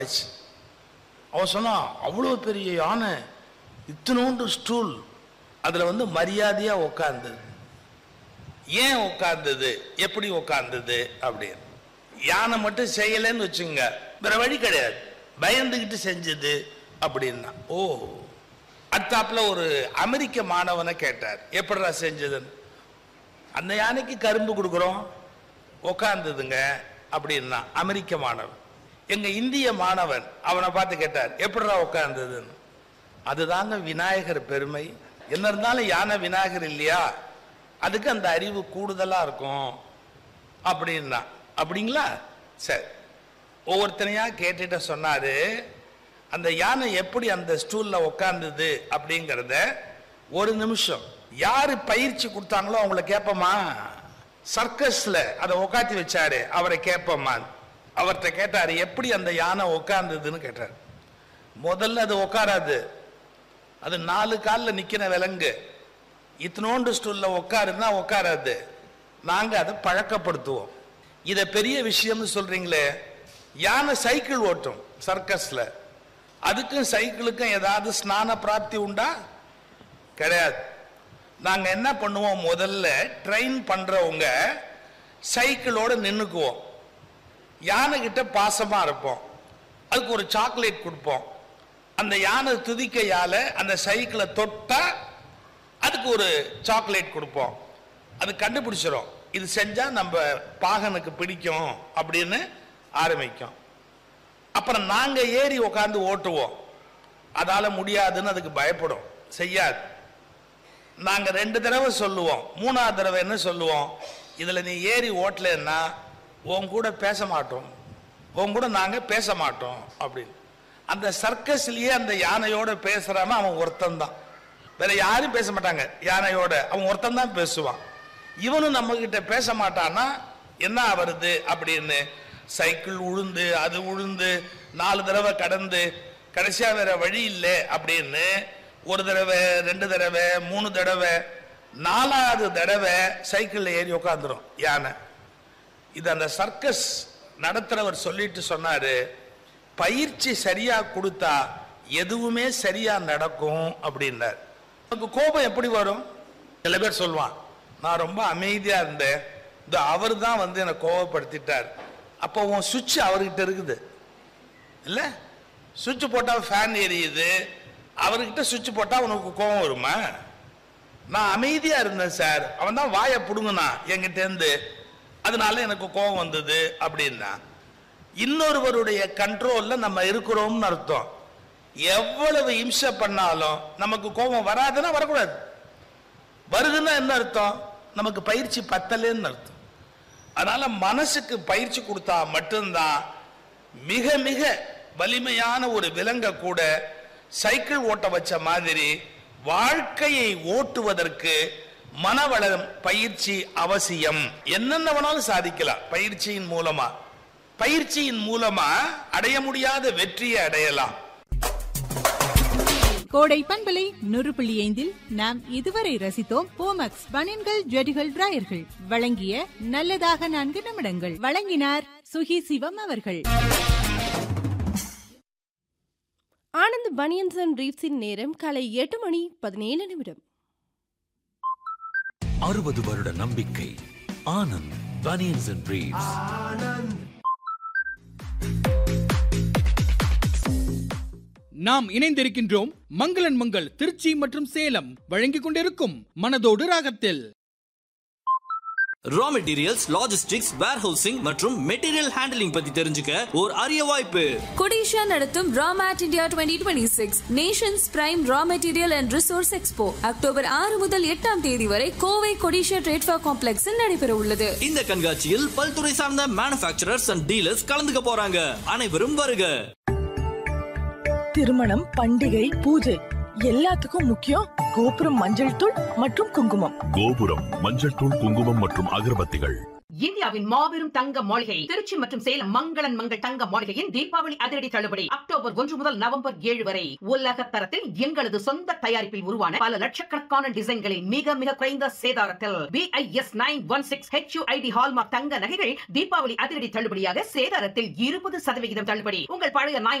ஆச்சு. அவன் சொன்னான் அவ்வளோ பெரிய யானை இத்தினோண்டு ஸ்டூல் அதில் வந்து மரியாதையாக உட்கார்ந்தது ஏன் உட்கார்ந்தது எப்படி உட்கார்ந்தது அப்படின்னு யானை மட்டும் செய்யலைன்னு வச்சுங்க வேற வழி கிடையாது பயந்துக்கிட்டு செஞ்சது அப்படின்னா ஓ அத்தாப்புல ஒரு அமெரிக்க மாணவனை கேட்டார் எப்படிடா செஞ்சதுன்னு அந்த யானைக்கு கரும்பு கொடுக்குறோம் உட்கார்ந்ததுங்க அப்படின்னா அமெரிக்க மாணவன் எங்க இந்திய மாணவன் அவனை பார்த்து கேட்டார் எப்படிடா உட்கார்ந்ததுன்னு அதுதாங்க விநாயகர் பெருமை என்ன இருந்தாலும் யானை விநாயகர் இல்லையா அதுக்கு அந்த அறிவு கூடுதலா இருக்கும் அப்படின்னா அப்படிங்களா சரி ஒவ்வொருத்தனையா கேட்டுட்டு சொன்னாரு அந்த யானை எப்படி அந்த ஸ்டூல்ல உட்கார்ந்தது அப்படிங்கிறத ஒரு நிமிஷம் யாரு பயிற்சி கொடுத்தாங்களோ அவங்கள கேட்போமா சர்க்கஸ்ல அதை உட்காத்தி வச்சாரு அவரை கேட்போமா அவர்கிட்ட கேட்டாரு எப்படி அந்த யானை உட்கார்ந்ததுன்னு கேட்டார் முதல்ல அது உட்காராது அது நாலு காலில் நிக்கிற விலங்கு இத்தனோண்டு ஸ்டூல்ல உட்காருன்னா உட்காராது நாங்க அதை பழக்கப்படுத்துவோம் இதை பெரிய விஷயம்னு சொல்றீங்களே யானை சைக்கிள் ஓட்டும் சர்க்கஸ்ல அதுக்கும் சைக்கிளுக்கும் ஏதாவது ஸ்நான பிராப்தி உண்டா கிடையாது நாங்க என்ன பண்ணுவோம் முதல்ல ட்ரெயின் பண்றவங்க சைக்கிளோட நின்னுக்குவோம் யானை கிட்ட பாசமா இருப்போம் அதுக்கு ஒரு சாக்லேட் கொடுப்போம் அந்த யானை துதிக்கையால அந்த சைக்கிளை தொட்டா அதுக்கு ஒரு சாக்லேட் கொடுப்போம் அது கண்டுபிடிச்சிரும் இது செஞ்சா நம்ம பாகனுக்கு பிடிக்கும் அப்படின்னு ஆரம்பிக்கும் அப்புறம் நாங்க ஏறி உட்காந்து ஓட்டுவோம் அதால முடியாதுன்னு அதுக்கு பயப்படும் செய்யாது நாங்க ரெண்டு தடவை சொல்லுவோம் மூணாவது தடவை என்ன சொல்லுவோம் இதுல நீ ஏறி ஓட்டலன்னா உன் கூட பேச மாட்டோம் உன் கூட நாங்க பேச மாட்டோம் அப்படின்னு அந்த சர்க்கஸ்லயே அந்த யானையோட பேசுறாம அவன் ஒருத்தன் தான் வேற யாரும் பேச மாட்டாங்க யானையோட அவன் ஒருத்தன் தான் பேசுவான் இவனும் நம்ம கிட்ட பேச மாட்டான்னா என்ன ஆவறது அப்படின்னு சைக்கிள் உழுந்து அது உழுந்து நாலு தடவை கடந்து கடைசியா வேற வழி இல்லை அப்படின்னு ஒரு தடவை ரெண்டு தடவை மூணு தடவை நாலாவது தடவை சைக்கிள்ல ஏறி உட்காந்துரும் யானை இது அந்த சர்க்கஸ் நடத்துறவர் சொல்லிட்டு சொன்னாரு பயிற்சி சரியா கொடுத்தா எதுவுமே சரியா நடக்கும் அப்படின்னார் நமக்கு கோபம் எப்படி வரும் சில பேர் சொல்லுவான் நான் ரொம்ப அமைதியா இருந்தேன் இந்த அவர் தான் வந்து என்னை கோபப்படுத்திட்டார் அப்போ உன் சுவிட்ச் அவர்கிட்ட இருக்குது இல்ல சுவிட்ச் போட்டா ஃபேன் எரியுது அவர்கிட்ட சுவிட்ச் போட்டா உனக்கு கோபம் வருமா நான் அமைதியா இருந்தேன் சார் அவன் தான் வாயை புடுங்கினா என்கிட்ட இருந்து அதனால எனக்கு கோபம் வந்தது அப்படின்னா இன்னொருவருடைய கண்ட்ரோல்ல நம்ம இருக்கிறோம்னு அர்த்தம் எவ்வளவு இம்சை பண்ணாலும் நமக்கு கோபம் வராதுன்னா வரக்கூடாது வருதுன்னா என்ன அர்த்தம் நமக்கு பயிற்சி பத்தலேன்னு அர்த்தம் அதனால மனசுக்கு பயிற்சி கொடுத்தா மட்டும்தான் மிக மிக வலிமையான ஒரு விலங்கை கூட சைக்கிள் ஓட்ட வச்ச மாதிரி வாழ்க்கையை ஓட்டுவதற்கு மனவளம் பயிற்சி அவசியம் என்னென்ன வேணாலும் சாதிக்கலாம் பயிற்சியின் மூலமா பயிற்சியின் மூலமா அடைய முடியாத வெற்றியை அடையலாம் கோடை பண்பலை நூறு புள்ளி ஐந்தில் நாம் இதுவரை ரசித்தோம் போமக்ஸ் பனியன்கள் ஜெடிகள் டிராயர்கள் வழங்கிய நல்லதாக நான்கு நிமிடங்கள் வழங்கினார் சுகி சிவம் அவர்கள் ஆனந்த் பனியன்ஸ் அண்ட் ரீப்ஸின் நேரம் காலை எட்டு மணி பதினேழு நிமிடம் அறுபது வருட நம்பிக்கை ஆனந்த் பனியன்ஸ் அண்ட் பிரீவ்ஸ் நாம் இணைந்திருக்கின்றோம் மங்களன் மங்கள் திருச்சி மற்றும் சேலம் வழங்கிக் கொண்டிருக்கும் மனதோடு ராகத்தில் ரா மெட்டீரியல்ஸ் லாஜிஸ்டிக்ஸ் வேர்ஹவுசிங் மற்றும் மெட்டீரியல் ஹேண்டலிங் பத்தி தெரிஞ்சுக்க ஒரு அரிய வாய்ப்பு கொடிஷா நடத்தும் ராமேட் India twenty twenty six nations prime raw material and resource expo October ஆறு முதல் எட்டாம் தேதி வரை கோவை கொடிஷா ட்ரேட்ஃபா காம்ப்ளெக்ஸில் நடைபெற உள்ளது இந்த கண்காட்சியில் பல்துறை சார்ந்த மேனுஃபேக்சரர்ஸ் அண்ட் டீலர்ஸ் கலந்துக்க போறாங்க அனைவரும் வருக திருமணம் பண்டிகை பூஜை எல்லாத்துக்கும் முக்கியம் கோபுரம் மஞ்சள் தூள் மற்றும் குங்குமம் கோபுரம் மஞ்சள் தூள் குங்குமம் மற்றும் அகர்பத்திகள் இந்தியாவின் மாபெரும் தங்க மாளிகை திருச்சி மற்றும் சேலம் மங்களன் மங்கள் தங்க மாளிகையின் தீபாவளி அதிரடி தள்ளுபடி அக்டோபர் ஒன்று முதல் நவம்பர் ஏழு வரை உலக தரத்தில் எங்களது சொந்த தயாரிப்பில் உருவான பல லட்சக்கணக்கான டிசைன்களில் மிக மிக குறைந்த சேதாரத்தில் BIS nine one six HUID hallmark தங்க நகைகள் தீபாவளி அதிரடி தள்ளுபடியாக சேதாரத்தில் இருபது சதவிகிதம் தள்ளுபடி உங்கள் பழைய நைன்